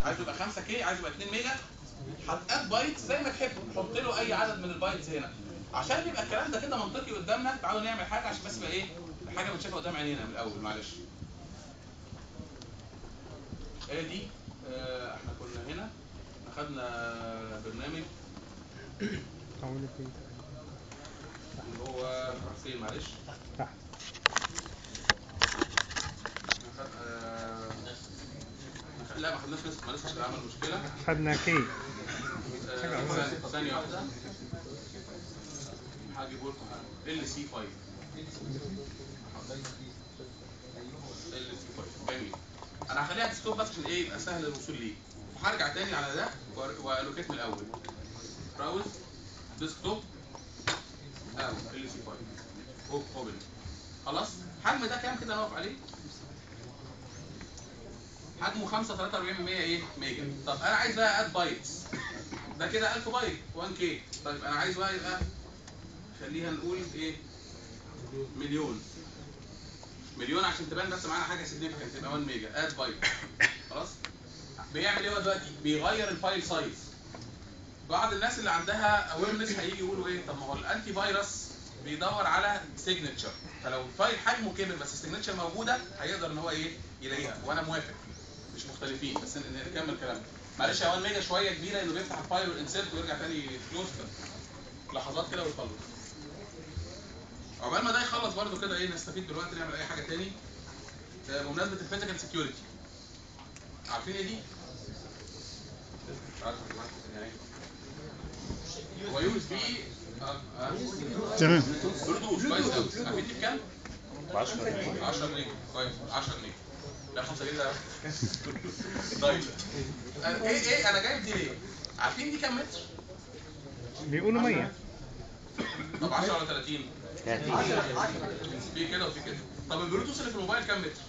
عايزه يبقى 5 كي عايزه يبقى 2 ميجا هتاد بايت زي ما تحب حط له اي عدد من البايتس هنا عشان يبقى الكلام ده كده منطقي قدامنا تعالوا نعمل حاجه عشان بس يبقى ايه حاجه بنشوفها قدام عينينا من الاول معلش ادي آه احنا كنا هنا اخدنا برنامج عملوا فيه اللي هو فين معلش تحت أخد- آه، لا ما خدناش لسه ما لسه عشان عمل مشكله خدنا كي آه، حاجة أول. ثانية- ثانيه واحده هجيبه لكم ال سي 5 ال سي 5 جميل انا هخليها ديسكتوب بس عشان ايه يبقى سهل الوصول ليه وهرجع تاني على ده وأر- والوكيت من الاول براوز ديسكتوب اهو ال سي 5 اوب اوبن خلاص حجم ده كام كده نقف عليه حجمه 5 43 ايه ميجا طب انا عايز بقى اد بايتس ده كده 1000 بايت 1 كي طيب انا عايز بقى يبقى خليها نقول ايه مليون مليون عشان تبان بس معانا حاجه سيجنيفيكانت تبقى 1 ميجا اد بايت خلاص بيعمل ايه هو دلوقتي بيغير الفايل سايز بعض الناس اللي عندها اويرنس هيجي يقولوا ايه طب ما هو الانتي فيروس بيدور على سيجنتشر فلو الفايل حجمه كبر بس السيجنتشر موجوده هيقدر ان هو ايه يلاقيها وانا موافق مش مختلفين بس ن- ن- نكمل كلامنا معلش يا 1 ميجا شويه كبيره انه بيفتح الفايل والانسيرت ويرجع تاني كلوز لحظات كده ويخلص عقبال ما ده يخلص برده كده ايه نستفيد دلوقتي نعمل اي حاجه تاني آه، بمناسبه الفيزيكال سكيورتي عارفين ايه دي؟ عارف- عارف يعني إيه؟ هو يو اس بي تمام بلوتوث كويس قوي عارفين دي بكام؟ 10 جنيه 10 جنيه كويس 10 جنيه لا 5 جنيه ده طيب أنا- ايه ايه انا جايب دي ليه؟ عارفين دي كام متر؟ بيقولوا 100 طب 10 ولا 30 في كده وفي كده طب البلوتوث اللي في الموبايل كام متر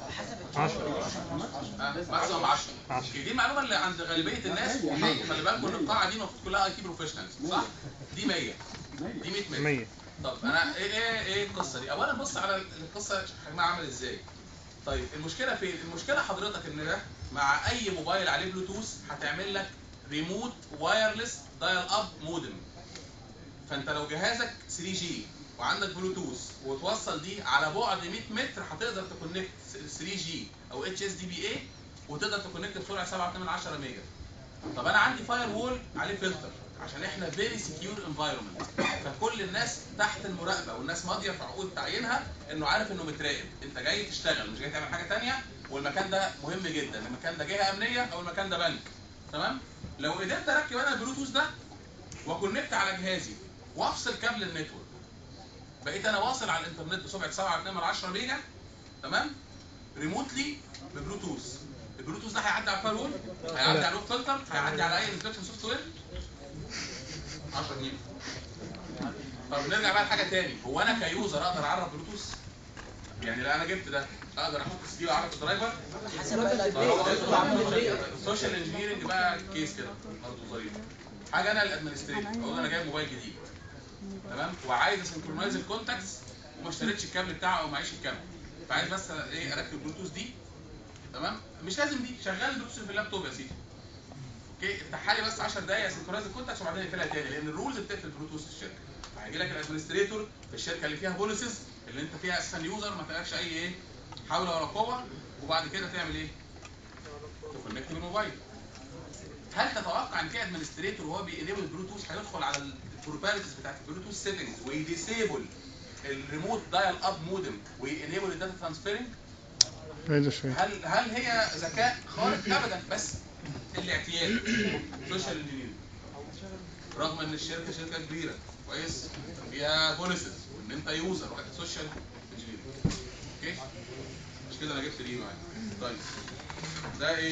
10 ماكسيمم 10 10. دي المعلومه اللي عند غالبيه الناس خلي بالكم ان القاعه دي المفروض كلها اي تي بروفيشنالز صح دي 100 دي 100 متر 100 طب انا ايه ايه ايه القصه دي اولا بص على القصه حجمها عامل ازاي طيب المشكله فين المشكله حضرتك ان ده مع اي موبايل عليه بلوتوث هتعمل لك ريموت وايرلس دايل اب مودم فانت لو جهازك 3 جي وعندك بلوتوث وتوصل دي على بعد 100 متر هتقدر تكونكت 3 جي او اتش اس دي بي اي وتقدر تكونكت بسرعه 7.2 ميجا طب انا عندي فاير وول عليه فلتر عشان احنا فيري سكيور انفايرمنت فكل الناس تحت المراقبه والناس ماضيه في عقود تعيينها انه عارف انه متراقب انت جاي تشتغل مش جاي تعمل حاجه تانية والمكان ده مهم جدا المكان ده جهه امنيه او المكان ده بنك تمام لو قدرت اركب انا البلوتوث ده واكونكت على جهازي وافصل كابل النتورك بقيت انا واصل على الانترنت بسرعه 7.2 ميجا تمام ريموتلي ببلوتوث البلوتوث ده هيعدي على الفاير وول هيعدي على الويب فلتر هيعدي على اي انستراكشن سوفت وير 10 جنيه طب نرجع بقى لحاجه تاني هو انا كيوزر اقدر اعرف بلوتوث يعني لو انا جبت ده اقدر احط سي دي واعرف الدرايفر حسب بقى الادويه السوشيال انجينيرنج بقى كيس كده برضه ظريف حاجه انا الادمنستريتور اقول انا جايب موبايل جديد تمام وعايز اسنكرونايز الكونتاكتس وما اشتريتش الكابل بتاعه او معيش الكابل فعايز بس ايه اركب بلوتوث دي تمام مش لازم دي شغال البلوتوث في اللابتوب يا سيدي اوكي افتحها لي بس 10 دقايق سنكرونايز الكونتاكتس وبعدين اقفلها تاني لان الرولز بتقفل بلوتوث في الشركه فهيجي لك الادمنستريتور في الشركه اللي فيها بوليسز اللي انت فيها اساسا يوزر ما تلاقيش اي ايه حول ولا قوه وبعد كده تعمل ايه؟ تكونكت بالموبايل هل تتوقع ان في ادمنستريتور وهو بينيبل البلوتوث هيدخل على البروبابيلتيز بتاعت البلوتوث سيتنجز ويديسيبل الريموت دايل اب مودم وينيبل الداتا ترانسفيرنج بعيدة شوية هل هل هي ذكاء خارق ابدا بس الاعتياد سوشيال انجينيرنج رغم ان الشركه شركه كبيره كويس فيها بوليسز وان انت يوزر ولكن سوشيال انجينيرنج اوكي مش كده انا جبت دي معايا طيب ده ايه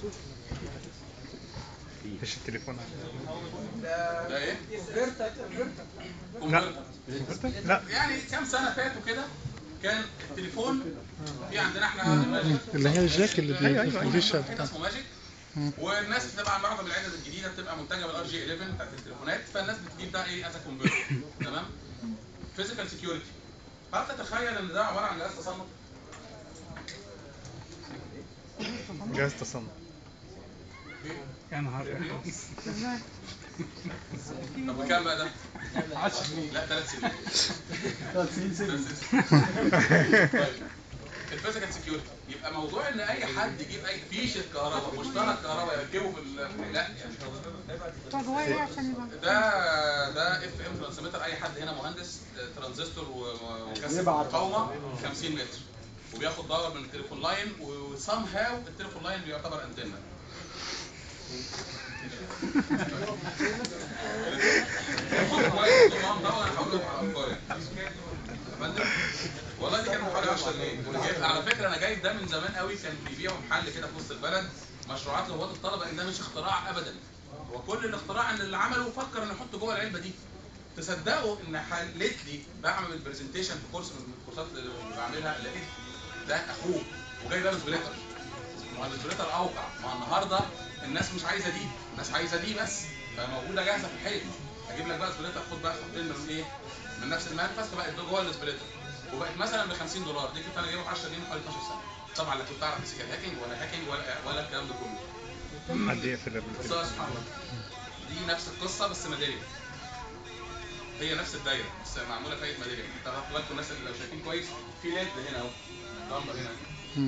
مش التليفون ده ايه فيرتا كونفرتر لا يعني كام سنه فاتوا كده كان التليفون في عندنا احنا ماجيك اللي هي الجاك اللي أيوة، أيوة، أيوة. بيديش كده اسمه ماجيك والناس بتبقى معظم العدد الجديده بتبقى منتجه بالار جي 11 بتاعت التليفونات فالناس بتجيب ده ايه از كونفرتر تمام فيزيكال سكيورتي هل تتخيل ان ده عباره عن جهاز تصنع جهاز تصنع يا نهار طب وكام بقى ده؟ 10 جنيه لا ثلاث سنين ثلاث سنين سجن طيب الفيزيكال سكيورتي يبقى موضوع ان اي حد يجيب اي فيشه كهرباء مشترك كهرباء يركبه في ال- لا يعني طب هو ايه عشان يبقى ده ده اف ام ترانسميتر اي حد هنا مهندس آه، ترانزستور و- وكاسيت يبعت. مقاومه 50 متر وبياخد باور من التليفون لاين وسام هاو التليفون لاين بيعتبر انتنه والله دي كانت حوالي 10 جنيه وجايب- على فكره انا جايب ده من زمان قوي كان بيبيعوا محل كده في وسط البلد مشروعات لهواة الطلبه ان ده مش اختراع ابدا هو كل الاختراع ان اللي عمله فكر انه يحط جوه العلبه دي تصدقوا ان حلت لي بعمل برزنتيشن في كورس من الكورسات اللي بعملها لقيت ده اخوه وجاي لابس بليتر ما هو البليتر اوقع ما هو النهارده الناس مش عايزه دي الناس عايزه دي بس فموجوده جاهزه في الحيط اجيب لك بقى سبليتر خد بقى خطين من ايه من نفس المنفذ فبقت ده جوه السبليتر وبقت مثلا ب 50 دولار دي كنت انا جايبها ب 10 جنيه من حوالي 12 سنه طبعا لا كنت اعرف فيزيكال هاكينج ولا هاكينج ولا ولا الكلام ده كله حد يقفل بس التليفون هو سبحان الله دي نفس القصه بس ميداليه هي نفس الدايره بس معموله في ايه ميداليه حتى خدوا بالكم الناس اللي لو شايفين كويس في ليد هنا اهو لمبه هنا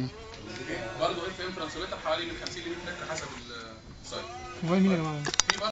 برضه اف ام ترانسميتر حوالي من 50 ل 100 متر حسب السايت هو مين يا جماعه في